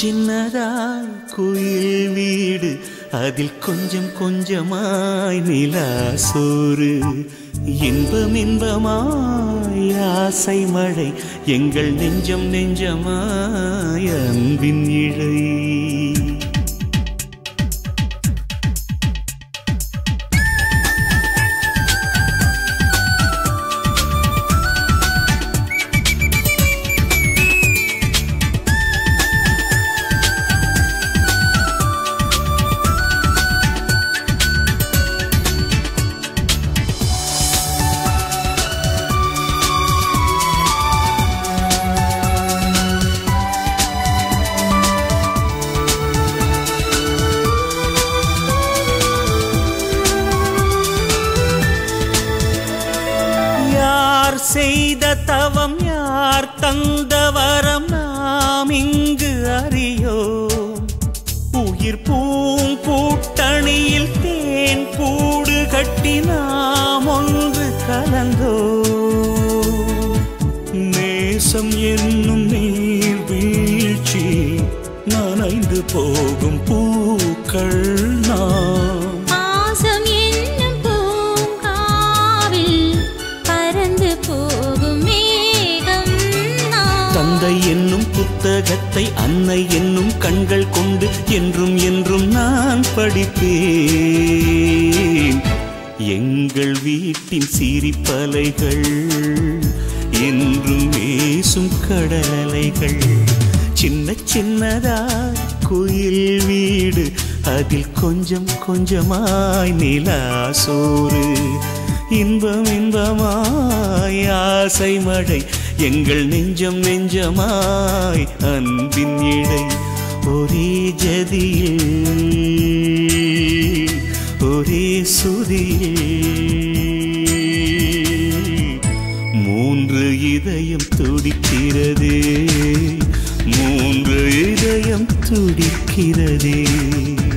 சின்னதாய் குயில் வீடு அதில் கொஞ்சம் கொஞ்சமாய் நிலா சோறு இன்பம் இன்பமாய் ஆசை மழை எங்கள் நெஞ்சம் நெஞ்சமாய் அன்பின் இழை யார் செய்த தவம் யார் தந்த வரம் நாம் இங்கு அறியோம் உயிர் பூங்கூட்டணியில் தேன் கூடு கட்டி நாம் ஒன்று கலந்தோ நேசம் என்னும் நீர் வீழ்ச்சி நனைந்து போகும் பூக்கள் நாம் பாசம் என்னும் பூங்காவில் பறந்து போகும் மேகம் நான். தந்தை என்னும் புத்தகத்தை அன்னை என்னும் கண்கள் கொண்டு என்றும் என்றும் நான் படிப்பேன் எங்கள் வீட்டின் சிரிப்பலைகள் என்றும் வீசும் கடலலைகள் சின்ன சின்னதா குயில் வீடு அதில் கொஞ்சம் கொஞ்சமாய் நிலா சோறு இன்பம் இன்பமாய் ஆசை மழை எங்கள் நெஞ்சம் நெஞ்சமாய் அன்பின் இழை ஒரே ஜதியில் ஒரே சுதியில் மூன்று இதயம் துடிக்கிறதே மூன்று இதயம் துடிக்கிறதே